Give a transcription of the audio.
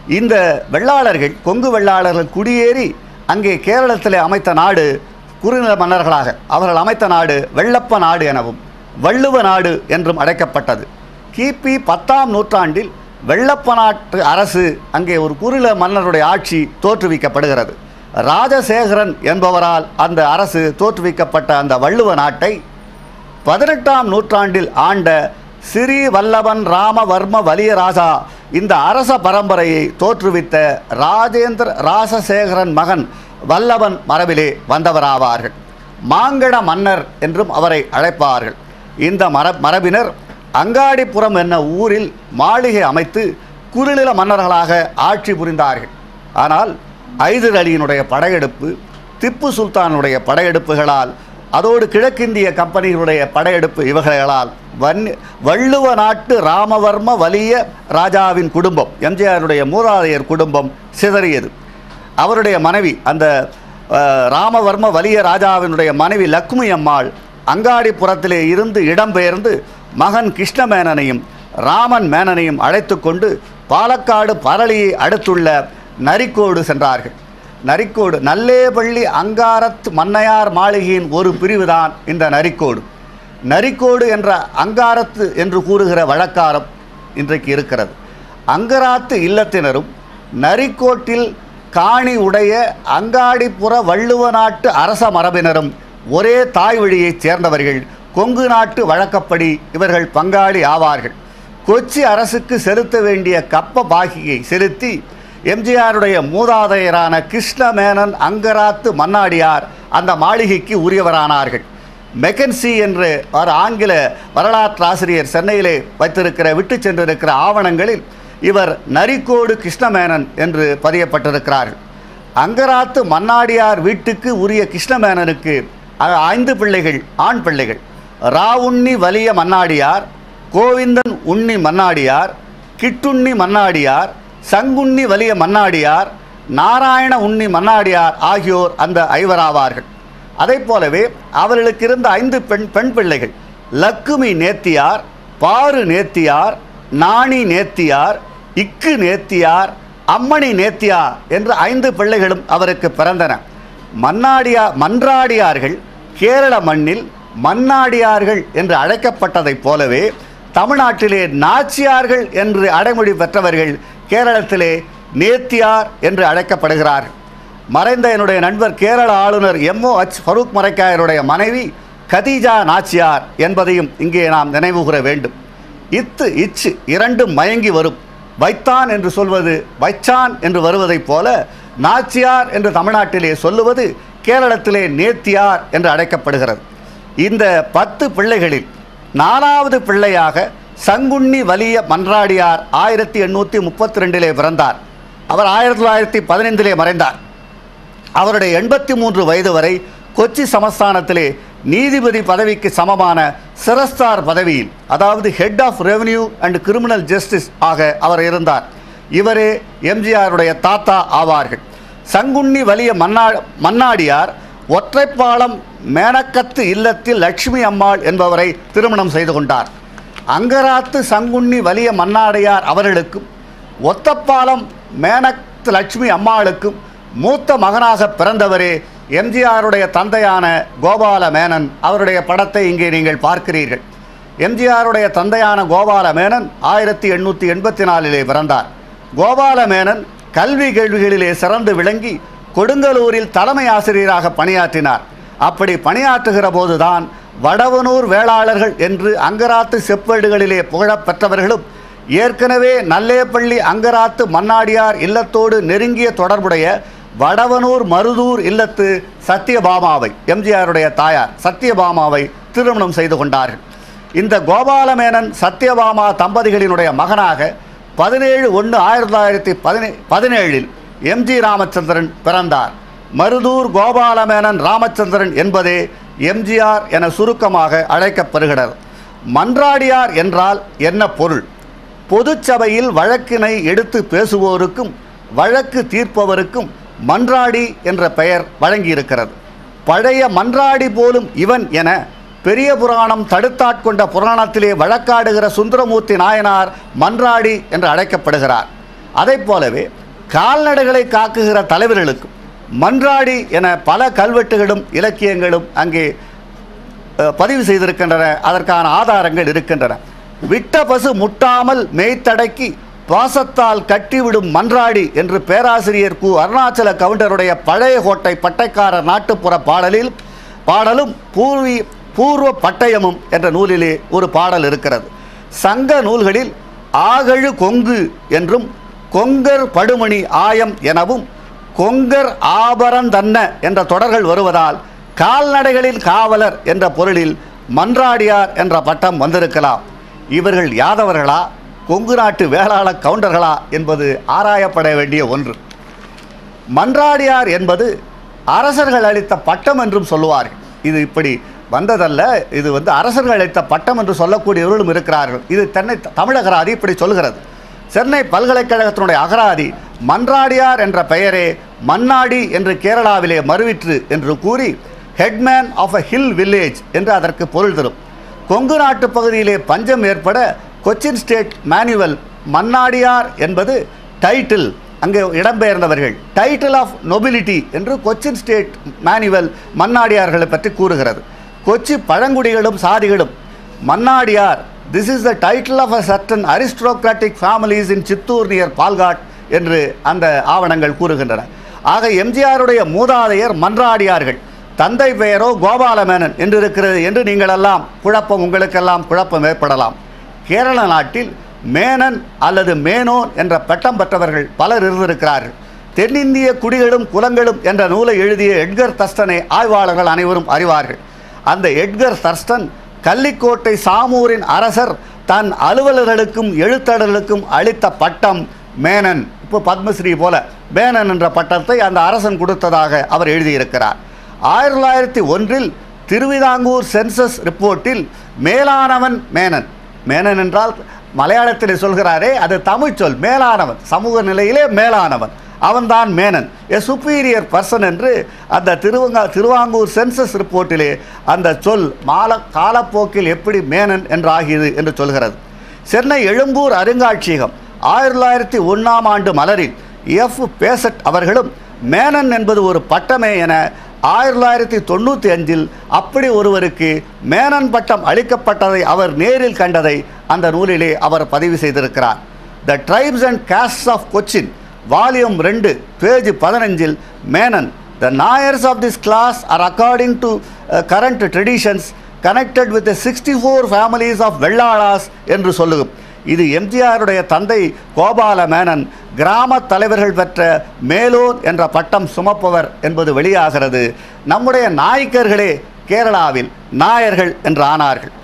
இந்த வெள்ளாளர்கள் கொங்கு வெள்ளாளர்கள் குடியேறி அங்கே கேரளத்திலே அமைத்த நாடு குறுநில மன்னர்களாக அவர்கள் அமைத்த நாடு வெள்ளப்ப நாடு எனவும் வள்ளுவ நாடு என்றும் அழைக்கப்பட்டது கிபி பத்தாம் நூற்றாண்டில் வெள்ளப்ப நாட்டு அரசு அங்கே ஒரு குறுநில மன்னருடைய ஆட்சி தோற்றுவிக்கப்படுகிறது ராஜசேகரன் என்பவரால் அந்த அரசு தோற்றுவிக்கப்பட்ட அந்த வள்ளுவ நாட்டை பதினெட்டாம் நூற்றாண்டில் ஆண்ட சிறீ வல்லவன் ராமவர்ம வலியராஜா இந்த அரச பரம்பரையை தோற்றுவித்த ராஜேந்திர ராசசேகரன் மகன் வல்லவன் மரபிலே வந்தவராவார்கள் மாங்கட மன்னர் என்றும் அவரை அழைப்பார்கள் இந்த மர மரபினர் அங்காடிப்புறம் என்ன ஊரில் மாளிகை அமைத்து குறுநில மன்னர்களாக ஆட்சி புரிந்தார்கள் ஆனால் ஐதர் அலியினுடைய படையெடுப்பு திப்பு சுல்தானுடைய படையெடுப்புகளால் அதோடு கிழக்கிந்திய கம்பெனிகளுடைய படையெடுப்பு இவர்களால் வன் வள்ளுவ நாட்டு ராமவர்ம வலிய ராஜாவின் குடும்பம் எம்ஜிஆருடைய மூதாதையர் குடும்பம் சிதறியது அவருடைய மனைவி அந்த அஹ், ராமவர்ம வலிய ராஜாவினுடைய மனைவி லக்ஷ்மி அம்மாள் அங்காடிப்புறத்திலே இருந்து இடம்பெயர்ந்து மகன் கிருஷ்ணமேனனையும் ராமன் மேனனையும் அழைத்து கொண்டு பாலக்காடு பரளியை அடுத்துள்ள நரிக்கோடு சென்றார்கள் நரிக்கோடு நல்லேபள்ளி அங்காரத் மன்னையார் மாளிகையின் ஒரு பிரிவுதான் இந்த நரிக்கோடு நரிக்கோடு என்ற அங்காரத்து என்று கூறுகிற வழக்காரம் இன்றைக்கு இருக்கிறது அங்கராத்து இல்லத்தினரும் நரிக்கோட்டில் காணி உடைய அங்காடிப்புற வள்ளுவ நாட்டு அரச மரபினரும் ஒரே தாய் வழியைச் சேர்ந்தவர்கள் கொங்கு நாட்டு வழக்கப்படி இவர்கள் பங்காளி ஆவார்கள் கொச்சி அரசுக்கு செலுத்த வேண்டிய கப்ப பாகியை செலுத்தி எம்ஜிஆருடைய மூதாதையரான கிருஷ்ணமேனன் அங்கராத்து மன்னாடியார் அந்த மாளிகைக்கு உரியவரானார்கள் மெக்கன்சி என்று ஒரு ஆங்கில வரலாற்று ஆசிரியர் சென்னையிலே வைத்திருக்கிற விட்டு சென்றிருக்கிற ஆவணங்களில் இவர் நரிக்கோடு கிருஷ்ணமேனன் என்று பதியப்பட்டிருக்கிறார்கள் அங்கராத்து மன்னாடியார் வீட்டுக்கு உரிய கிருஷ்ணமேனனுக்கு அ- ஐந்து பிள்ளைகள் ஆண் பிள்ளைகள் ராவுண்ணி வலிய மன்னாடியார் கோவிந்தன் உண்ணி மன்னாடியார் கிட்டுண்ணி மன்னாடியார் சங்குண்ணி வலிய மன்னாடியார் நாராயண உண்ணி மன்னாடியார் ஆகியோர் அந்த ஐவராவார்கள் அதைப் போலவே அவர்களுக்கு இருந்த ஐந்து பெண் பெண் பிள்ளைகள் லக்குமி நேத்தியார் பாரு நேத்தியார் நாணி நேத்தியார் இக்கு நேத்தியார் அம்மணி நேத்தியா என்ற ஐந்து பிள்ளைகளும் அவருக்கு பிறந்தன மன்னாடியா மன்றாடியார்கள் கேரள மண்ணில் மன்னாடியார்கள் என்று அழைக்கப்பட்டதைப் போலவே தமிழ்நாட்டிலே நாச்சியார்கள் என்று அடைமொழி பெற்றவர்கள் கேரளத்திலே நேத்தியார் என்று அழைக்கப்படுகிறார்கள் மறைந்த என்னுடைய நண்பர் கேரள ஆளுநர் எம்ஓ அச் ஃபரூக் மரைக்காயருடைய மனைவி கதீஜா நாச்சியார் என்பதையும் இங்கே நாம் நினைவுகூர வேண்டும் இத்து இச்சு இரண்டும் மயங்கி வரும் வைத்தான் என்று சொல்வது வைச்சான் என்று வருவதைப் போல நாச்சியார் என்று தமிழ்நாட்டிலே சொல்லுவது கேரளத்திலே நேத்தியார் என்று அழைக்கப்படுகிறது இந்த பத்து பிள்ளைகளில் நாலாவது பிள்ளையாக சங்குண்ணி வலிய மன்றாடியார் ஆயிரத்தி எண்ணூற்றி முப்பத்தி ரெண்டிலே பிறந்தார் அவர் ஆயிரத்தி தொள்ளாயிரத்தி பதினைந்திலே மறைந்தார் அவருடைய எண்பத்தி மூன்று வயது வரை கொச்சி சமஸ்தானத்திலே நீதிபதி பதவிக்கு சமமான சிரஸ்தார் பதவியில் அதாவது head of revenue and criminal justice ஆக அவர் இருந்தார் இவரே எம்ஜிஆருடைய தாத்தா ஆவார்கள் சங்குண்ணி வலிய மன்னா மன்னாடியார் ஒற்றைப்பாலம் மேனக்கத்து இல்லத்தில் லட்சுமி அம்மாள் என்பவரை திருமணம் செய்து கொண்டார் அங்கராத்து சங்குண்ணி வலிய மன்னாடியார் அவர்களுக்கும் ஒத்தப்பாலம் மேனக் லட்சுமி அம்மாளுக்கும் மூத்த மகனாக பிறந்தவரே எம்ஜிஆருடைய தந்தையான கோபால மேனன் அவருடைய படத்தை இங்கே நீங்கள் பார்க்கிறீர்கள் எம்ஜிஆருடைய தந்தையான கோபால மேனன் ஆயிரத்தி எண்ணூற்றி எண்பத்தி நாலிலே பிறந்தார் கோபால மேனன் கல்வி கேள்விகளிலே சிறந்து விளங்கி கொடுங்கலூரில் தலைமை ஆசிரியராக பணியாற்றினார் அப்படி பணியாற்றுகிற போதுதான் வடவனூர் வேளாளர்கள் என்று அங்கராத்து செப்பேடுகளிலே புகழப் பெற்றவர்களும் ஏற்கனவே நல்லேப்பள்ளி அங்கராத்து மன்னாடியார் இல்லத்தோடு நெருங்கிய தொடர்புடைய வடவனூர் மருதூர் இல்லத்து சத்யபாமாவை எம்ஜிஆருடைய தாயார் சத்யபாமாவை திருமணம் செய்து கொண்டார்கள் இந்த கோபாலமேனன் சத்யபாமா தம்பதிகளினுடைய மகனாக பதினேழு ஒன்று ஆயிரத்தி தொள்ளாயிரத்தி பதினே பதினேழில் எம்ஜி ராமச்சந்திரன் பிறந்தார் மருதூர் கோபாலமேனன் ராமச்சந்திரன் என்பதே எம்ஜிஆர் என சுருக்கமாக அழைக்கப்படுகிறது மன்றாடியார் என்றால் என்ன பொருள் பொதுச்சபையில் வழக்கினை எடுத்து பேசுவோருக்கும் வழக்கு தீர்ப்பவருக்கும் மன்றாடி என்ற பெயர் வழங்கியிருக்கிறது பழைய மன்றாடி போலும் இவன் என பெரிய புராணம் தடுத்தாட்கொண்ட புராணத்திலே வழக்காடுகிற சுந்தரமூர்த்தி நாயனார் மன்றாடி என்று அழைக்கப்படுகிறார் அதைப் போலவே கால்நடைகளை காக்குகிற தலைவர்களுக்கும் மன்றாடி என பல கல்வெட்டுகளும் இலக்கியங்களும் அங்கே அஹ், பதிவு செய்திருக்கின்றன அதற்கான ஆதாரங்கள் இருக்கின்றன விட்ட பசு முட்டாமல் மேய்த்தடக்கி பாசத்தால் கட்டிவிடும் மன்றாடி என்று பேராசிரியர் கு அருணாச்சல கவுண்டருடைய பழைய கோட்டை பட்டைக்காரர் நாட்டுப்புற பாடலில் பாடலும் பூர்வி பூர்வ பட்டயமும் என்ற நூலிலே ஒரு பாடல் இருக்கிறது சங்க நூல்களில் ஆகழு கொங்கு என்றும் கொங்கர் படுமணி ஆயம் எனவும் கொங்கர் ஆபரந்தன்ன என்ற தொடர்கள் வருவதால் கால்நடைகளில் காவலர் என்ற பொருளில் மன்றாடியார் என்ற பட்டம் வந்திருக்கலாம் இவர்கள் யாதவர்களா கொங்கு நாட்டு வேளாள கவுண்டர்களா என்பது ஆராயப்பட வேண்டிய ஒன்று மன்றாடியார் என்பது அரசர்கள் அளித்த பட்டம் என்றும் சொல்லுவார்கள் இது இப்படி வந்ததல்ல இது வந்து அரசர்கள் அளித்த பட்டம் என்று சொல்லக்கூடியவர்களும் இருக்கிறார்கள் இது தென்னை தமிழ் அகராதி இப்படி சொல்கிறது சென்னை பல்கலைக்கழகத்தினுடைய அகராதி மன்றாடியார் என்ற பெயரே மன்னாடி என்று கேரளாவிலே மறுவிற்று என்று கூறி headman of a hill village என்று அதற்கு பொருள் தரும் கொங்கு நாட்டு பகுதியிலே பஞ்சம் ஏற்பட கொச்சின் ஸ்டேட் மேனுவல் மன்னாடியார் என்பது டைட்டில் அங்கே இடம்பெயர்ந்தவர்கள் டைட்டில் ஆஃப் நொபிலிட்டி என்று கொச்சின் ஸ்டேட் மேனுவல் மன்னாடியார்களை பற்றி கூறுகிறது கொச்சி பழங்குடிகளும் சாதிகளும் Mannadiyar this is the title of a certain aristocratic families in Chittur near Palghat என்று அந்த ஆவணங்கள் கூறுகின்றன ஆக எம்ஜிஆருடைய மூதாதையர் மன்றாடியார்கள் தந்தை பெயரோ கோபாலமேனன் என்று இருக்கிறது என்று நீங்களெல்லாம் குழப்பம் உங்களுக்கெல்லாம் குழப்பம் ஏற்படலாம் கேரள நாட்டில் மேனன் அல்லது மேனோன் என்ற பட்டம் பெற்றவர்கள் பலர் இருந்திருக்கிறார்கள் தென்னிந்திய குடிகளும் குலங்களும் என்ற நூலை எழுதிய எட்கர் தஸ்டனை ஆய்வாளர்கள் அனைவரும் அறிவார்கள் அந்த எட்கர் தர்ஸ்டன் கள்ளிக்கோட்டை சாமூரின் அரசர் தன் அலுவலர்களுக்கும் எழுத்தாளர்களுக்கும் அளித்த பட்டம் மேனன் இப்போ பத்மஸ்ரீ போல மேனன் என்ற பட்டத்தை அந்த அரசன் கொடுத்ததாக அவர் எழுதியிருக்கிறார் ஆயிரத்தி தொள்ளாயிரத்தி ஒன்றில் திருவிதாங்கூர் சென்சஸ் ரிப்போர்ட்டில் மேலானவன் மேனன் மேனன் என்றால் மலையாளத்தில் சொல்கிறாரே அது தமிழ் சொல் மேலானவன் சமூக நிலையிலே மேலானவன் அவன்தான் மேனன் எ சுப்பீரியர் பர்சன் என்று அந்த திருவங்கா திருவாங்கூர் சென்சஸ் ரிப்போர்ட்டிலே அந்த சொல் மால காலப்போக்கில் எப்படி மேனன் என்றாகியது என்று சொல்கிறது சென்னை எழும்பூர் அருங்காட்சியகம் ஆயிரத்தி தொள்ளாயிரத்தி ஒன்றாம் ஆண்டு மலரில் எஃப் பேசட் அவர்களும் மேனன் என்பது ஒரு பட்டமே என ஆயிரத்தி தொள்ளாயிரத்தி தொண்ணூற்றி அஞ்சில் அப்படி ஒருவருக்கு மேனன் பட்டம் அளிக்கப்பட்டதை அவர் நேரில் கண்டதை அந்த நூலிலே அவர் பதிவு செய்திருக்கிறார் the tribes and caste of Cochin volume ரெண்டு பேஜ் பதினஞ்சில் Menon the Nairs of this class are according to current traditions connected with sixty four families of Vellalas என்று சொல்லுகும் இது எம்ஜிஆருடைய தந்தை கோபால மேனன் கிராம தலைவர்கள் பெற்ற மேலோன் என்ற பட்டம் சுமப்பவர் என்பது வெளியாகிறது நம்முடைய நாயக்கர்களே கேரளாவில் நாயர்கள் என்று ஆனார்கள்